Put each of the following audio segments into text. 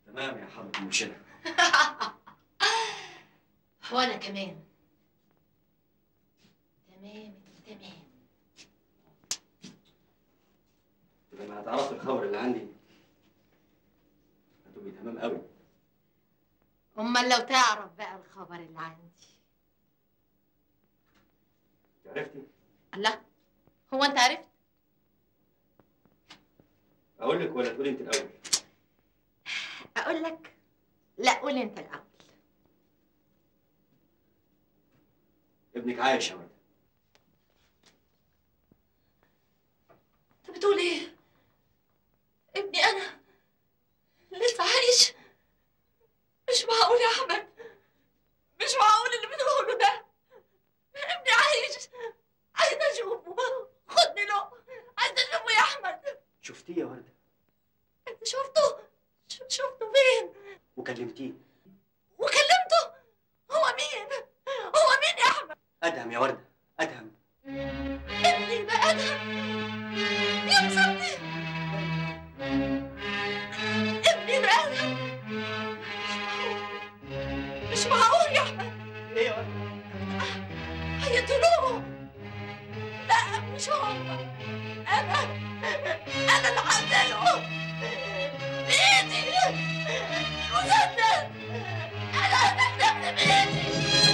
تمام يا حضرة المرشدة وانا كمان تمام تمام لما هتعرفي الخبر اللي عندي هتبقي تمام قوي امال لو تعرف بقى الخبر اللي عندي عرفتي الله هو انت عرفت اقول لك ولا تقولي انت الاول اقول لك لا قول انت الاول ابنك عايش يا ولد انت بتقول ايه ابني انا لسه عايش مش معقول يا احمد مش معقول اللي بتقوله ده ابني عايش عايزه اشوفه خدني له عايزه اشوفه يا احمد شفتيه يا ورده انت شفته ش- شفته فين وكلمتيه وكلمته هو مين هو مين يا احمد ادهم يا ورده ادهم ابني بقى ادهم يا مصدي ابني بقى ادهم مش معقول مش معقول يا احمد ايه يا ورده هيقتلوه لا مش هم انا انا اللي هقتله بايدي مسدس انا هقتله بايدي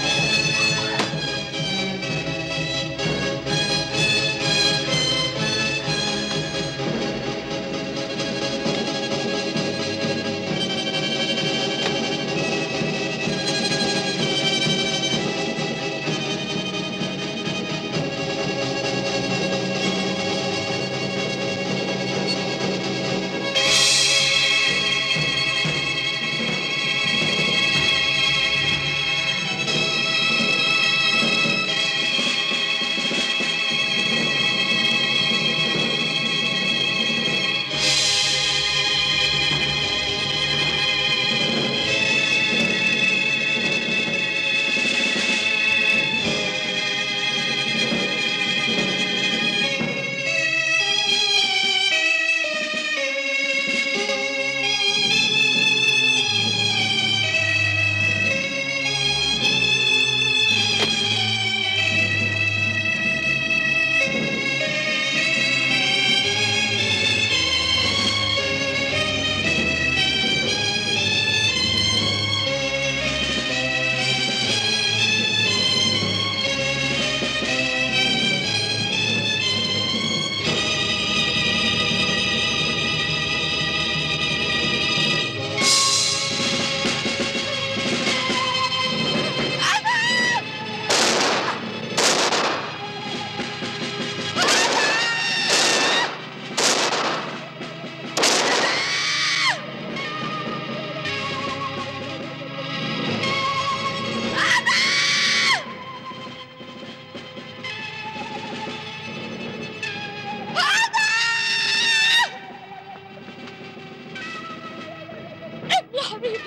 ابني يا حبيبي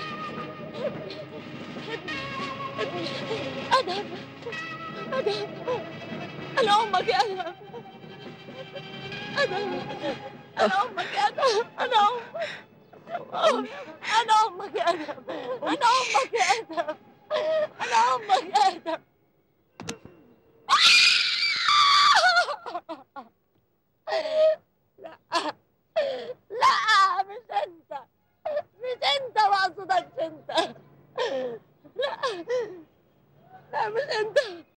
ابني ادهم ادهم انا امك يا ادهم ادهم انا امك يا ادهم انا امك انا امك يا ادهم انا امك يا ادهم انا امك يا ادهم لا لا مش انت مش انت ما اقصدكش انت لا لا مش انت